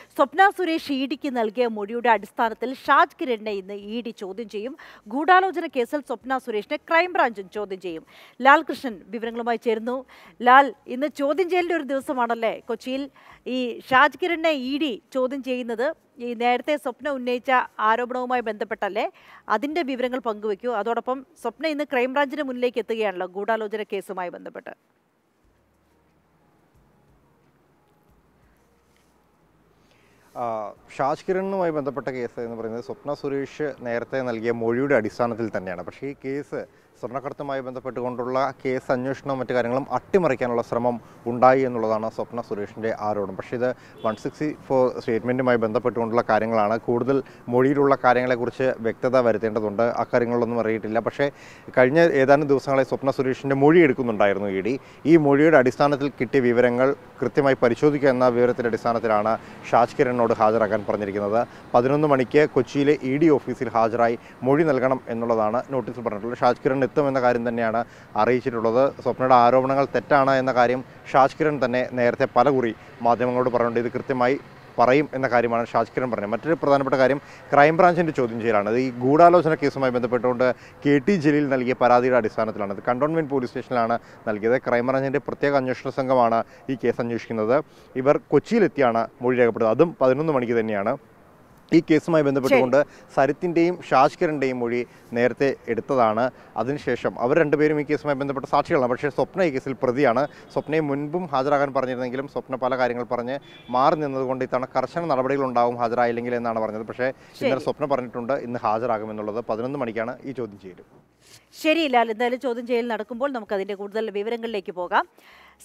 സ്വപ്ന Suresh E ഡിക്ക് നൽകിയ മൊഴിയുടെ അടിസ്ഥാനത്തിൽ ഷാജ് കിരണിനെ ഇന്ന് ഇ ഡി ചോദ്യം ചെയ്യും ഗൂഢാലോചന കേസിൽ സ്വപ്ന സുരേഷിനെ ക്രൈംബ്രാഞ്ചും ചോദ്യം ചെയ്യും ലാൽ കൃഷ്ണൻ വിവരങ്ങളുമായി ചേരുന്നു ലാൽ ഇന്ന് ചോദ്യം ചെയ്യലിന്റെ ഒരു ദിവസമാണല്ലേ കൊച്ചിയിൽ ഈ ഷാജ് കിരണിനെ ഇ ഡി ചോദ്യം ചെയ്യുന്നത് ഈ നേരത്തെ സ്വപ്ന ഉന്നയിച്ച ആരോപണവുമായി ബന്ധപ്പെട്ടല്ലേ അതിന്റെ വിവരങ്ങൾ പങ്കുവെക്കൂ അതോടൊപ്പം സ്വപ്ന ഇന്ന് ക്രൈംബ്രാഞ്ചിന് മുന്നിലേക്ക് എത്തുകയാണല്ലോ ഗൂഢാലോചന കേസുമായി ബന്ധപ്പെട്ട് ആ, ഷാജ് കിരണുമായി ബന്ധപ്പെട്ട കേസ് എന്ന് പറയുന്നത് സ്വപ്ന സുരേഷ് നേരത്തെ നൽകിയ മൊഴിയുടെ അടിസ്ഥാനത്തിൽ തന്നെയാണ് പക്ഷേ ഈ കേസ് സ്വർണ്ണക്കടത്തുമായി ബന്ധപ്പെട്ടുകൊണ്ടുള്ള കേസ് അന്വേഷണവും മറ്റു കാര്യങ്ങളും അട്ടിമറിക്കാനുള്ള ശ്രമം ഉണ്ടായി എന്നുള്ളതാണ് സ്വപ്ന സുരേഷിൻ്റെ ആരോപണം പക്ഷേ ഇത് വൺ സിക്സ്റ്റി ഫോർ സ്റ്റേറ്റ്മെൻറ്റുമായി ബന്ധപ്പെട്ടുകൊണ്ടുള്ള കാര്യങ്ങളാണ് കൂടുതൽ മൊഴിയിലുള്ള കാര്യങ്ങളെക്കുറിച്ച് വ്യക്തത വരുത്തേണ്ടതുണ്ട് അക്കാര്യങ്ങളിലൊന്നും അറിയിട്ടില്ല പക്ഷേ കഴിഞ്ഞ ഏതാനും ദിവസങ്ങളായി സ്വപ്ന സുരേഷിൻ്റെ മൊഴി എടുക്കുന്നുണ്ടായിരുന്നു ഇ ഡി ഈ മൊഴിയുടെ അടിസ്ഥാനത്തിൽ കിട്ടിയ വിവരങ്ങൾ കൃത്യമായി പരിശോധിക്കുക എന്ന വിവരത്തിൻ്റെ അടിസ്ഥാനത്തിലാണ് ഷാജ് കിരണിനോട് ഹാജരാക്കാൻ പറഞ്ഞിരിക്കുന്നത് പതിനൊന്ന് മണിക്ക് കൊച്ചിയിലെ ഇ ഡി ഓഫീസിൽ ഹാജരായി മൊഴി നൽകണം എന്നുള്ളതാണ് നോട്ടീസിൽ പറഞ്ഞിട്ടുള്ളത് ഷാജ് കിരൺ എത്തുമെന്ന കാര്യം തന്നെയാണ് അറിയിച്ചിട്ടുള്ളത് സ്വപ്നയുടെ ആരോപണങ്ങൾ തെറ്റാണ് എന്ന കാര്യം ഷാജ് കിരൺ തന്നെ നേരത്തെ പല കുറി മാധ്യമങ്ങളോട് പറഞ്ഞിട്ടുണ്ട് ഇത് കൃത്യമായി പറയും എന്ന കാര്യമാണ് ഷാജ് കിരൺ പറഞ്ഞത് മറ്റൊരു പ്രധാനപ്പെട്ട കാര്യം ക്രൈംബ്രാഞ്ചിൻ്റെ ചോദ്യം ചെയ്യലാണ് ഇത് ഈ ഗൂഢാലോചന കേസുമായി ബന്ധപ്പെട്ടുകൊണ്ട് കെ ടി ജലീൽ നൽകിയ പരാതിയുടെ അടിസ്ഥാനത്തിലാണ് ഇത് കണ്ടോൺമെൻറ്റ് പോലീസ് സ്റ്റേഷനിലാണ് നൽകിയത് ക്രൈംബ്രാഞ്ചിൻ്റെ പ്രത്യേക അന്വേഷണ സംഘമാണ് ഈ കേസ് അന്വേഷിക്കുന്നത് ഇവർ കൊച്ചിയിലെത്തിയാണ് മൊഴി രേഖപ്പെടുന്നത് അതും പതിനൊന്ന് മണിക്ക് തന്നെയാണ് ഈ കേസുമായി ബന്ധപ്പെട്ടുകൊണ്ട് സരിത്തിൻ്റെയും ഷാജ് കിരണിൻ്റെയും മൊഴി നേരത്തെ എടുത്തതാണ് അതിനുശേഷം അവർ രണ്ടുപേരും ഈ കേസുമായി ബന്ധപ്പെട്ട സാക്ഷികളാണ് പക്ഷേ സ്വപ്ന ഈ കേസിൽ പ്രതിയാണ് സ്വപ്നയെ മുൻപും ഹാജരാകാൻ പറഞ്ഞിരുന്നെങ്കിലും സ്വപ്ന പല കാര്യങ്ങൾ പറഞ്ഞ് മാറി നിന്നതുകൊണ്ട് ഇത്തവണ കർശന നടപടികൾ ഉണ്ടാവും ഹാജരായില്ലെങ്കിൽ എന്നാണ് പറഞ്ഞത് പക്ഷേ ഇന്നലെ സ്വപ്ന പറഞ്ഞിട്ടുണ്ട് ഇന്ന് ഹാജരാകുമെന്നുള്ളത് പതിനൊന്ന് മണിക്കാണ് ഈ ചോദ്യം ചെയ്യൽ ശരി ലാൽ എന്തായാലും ചോദ്യം ചെയ്യൽ നടക്കുമ്പോൾ നമുക്ക് അതിന്റെ കൂടുതൽ വിവരങ്ങളിലേക്ക് പോകാം